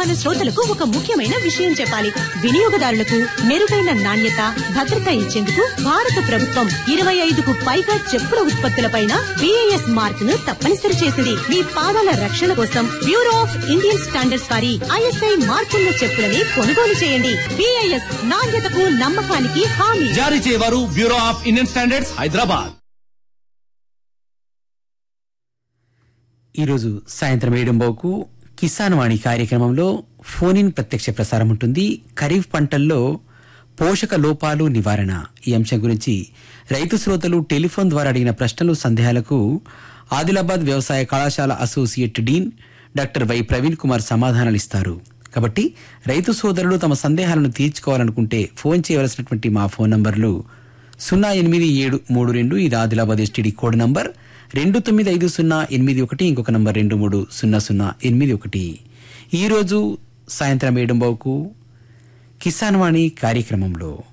మన శ్రోతలకు ఒక ముఖ్యమైన విషయం చెప్పాలి వినియోగదారులకు మెరుగైన నాణ్యత భద్రత ఇచ్చేందుకు భారత ప్రభుత్వం ఇరవై ఐదుకు పైగా చెప్పుల ఉత్పత్తులపైన బిఐఎస్ మార్క్ ను తప్పనిసరి చేసింది మీ పాదాల రక్షణ కోసం బ్యూరో ఆఫ్ ఇండియన్ స్టాండర్డ్స్ వారి ఐఎస్ఐ మార్కున్న చెప్పులని కొనుగోలు చేయండి బిఐఎస్ నాణ్యతకు నమ్మకానికి హామీ జారీ చేయవారు Bureau of Indian Standards Hyderabad ఈరోజు సాయంత్రం ఏడుంబావుకు కిసాన్ వాణి కార్యక్రమంలో ఫోన్ ఇన్ ప్రత్యక్ష ప్రసారం ఉంటుంది ఖరీఫ్ పంటల్లో పోషక లోపాలు నివారణ ఈ అంశం గురించి రైతు శ్రోతలు టెలిఫోన్ ద్వారా అడిగిన ప్రశ్నలు సందేహాలకు ఆదిలాబాద్ వ్యవసాయ కళాశాల associate dean doctor Y Praveen Kumar సమాధానాలు ఇస్తారు కాబట్టి రైతు సోదరులు తమ సందేహాలను తీర్చుకోవాలనుకుంటే ఫోన్ చేయవలసినటువంటి మా ఫోన్ నంబర్లు సున్నా ఎనిమిది ఏడు మూడు రెండు ఇది ఆదిలాబాద్ ఎస్టీడీ కోడ్ నంబర్ రెండు తొమ్మిది ఐదు సున్నా ఎనిమిది ఒకటి ఇంకొక నంబర్ రెండు మూడు సున్నా సున్నా ఎనిమిది ఒకటి ఈరోజు సాయంత్రం ఏడుంబావుకు కిసాన్ వాణి కార్యక్రమంలో